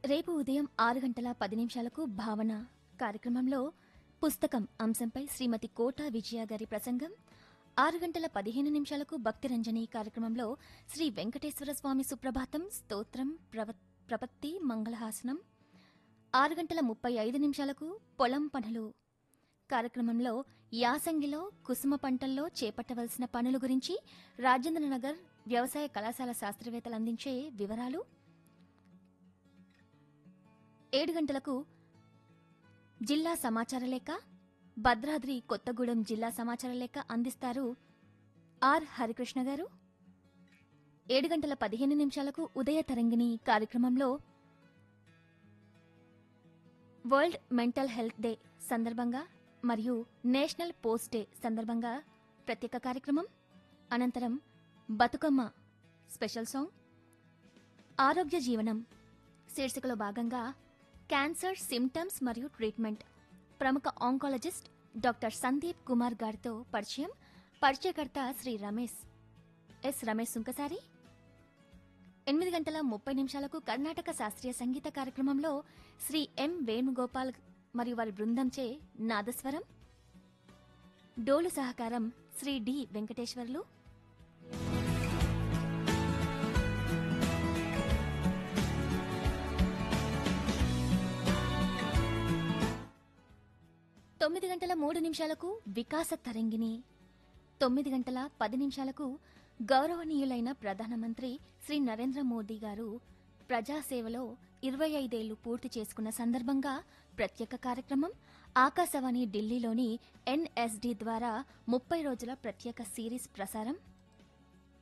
రేపు ఉదయం ఆరు గంటల పది నిమిషాలకు భావన కార్యక్రమంలో పుస్తకం అంశంపై శ్రీమతి కోట విజయ గారి ప్రసంగం ఆరు గంటల పదిహేను నిమిషాలకు భక్తిరంజని కార్యక్రమంలో శ్రీ వెంకటేశ్వర స్వామి సుప్రభాతం స్తోత్రం ప్రవ ప్రపత్తి మంగళహాసనం ఆరు గంటల ముప్పై ఐదు నిమిషాలకు పొలం పనులు కార్యక్రమంలో యాసంగిలో కుసుమ పంటల్లో చేపట్టవలసిన పనుల గురించి రాజేంద్రనగర్ వ్యవసాయ కళాశాల శాస్త్రవేత్తలు అందించే వివరాలు ఏడు గంటలకు జిల్లా సమాచార లేఖ భద్రాద్రి కొత్తగూడెం జిల్లా సమాచార లేఖ అందిస్తారు ఆర్ హరికృష్ణ గారు ఏడు గంటల పదిహేను నిమిషాలకు ఉదయ తరంగిణి కార్యక్రమంలో వరల్డ్ మెంటల్ హెల్త్ డే సందర్భంగా మరియు నేషనల్ పోస్ట్ డే సందర్భంగా ప్రత్యేక కార్యక్రమం అనంతరం బతుకమ్మ స్పెషల్ సాంగ్ ఆరోగ్య జీవనం శీర్షికలో భాగంగా క్యాన్సర్ సిమ్టమ్స్ మరియు ట్రీట్మెంట్ ప్రముఖ ఆంకాలజిస్ట్ డాక్టర్ సందీప్ కుమార్ గారితో పరిచయం పరిచయకర్త శ్రీ రమేష్ ఎస్ రమేష్ సుంకసారి ఎనిమిది గంటల ముప్పై నిమిషాలకు కర్ణాటక శాస్త్రీయ సంగీత కార్యక్రమంలో శ్రీ ఎం వేణుగోపాల్ మరియు వారి బృందంచే నాదస్వరం డోలు సహకారం శ్రీ డి వెంకటేశ్వర్లు తొమ్మిది గంటల మూడు నిమిషాలకు వికాస తరంగిణి తొమ్మిది గంటల పది నిమిషాలకు గౌరవనీయులైన ప్రధానమంత్రి శ్రీ నరేంద్ర మోదీ గారు ప్రజాసేవలో ఇరవై ఐదేళ్లు పూర్తి చేసుకున్న సందర్భంగా ప్రత్యేక కార్యక్రమం ఆకాశవాణి ఢిల్లీలోని ఎన్ఎస్డి ద్వారా ముప్పై రోజుల ప్రత్యేక సిరీస్ ప్రసారం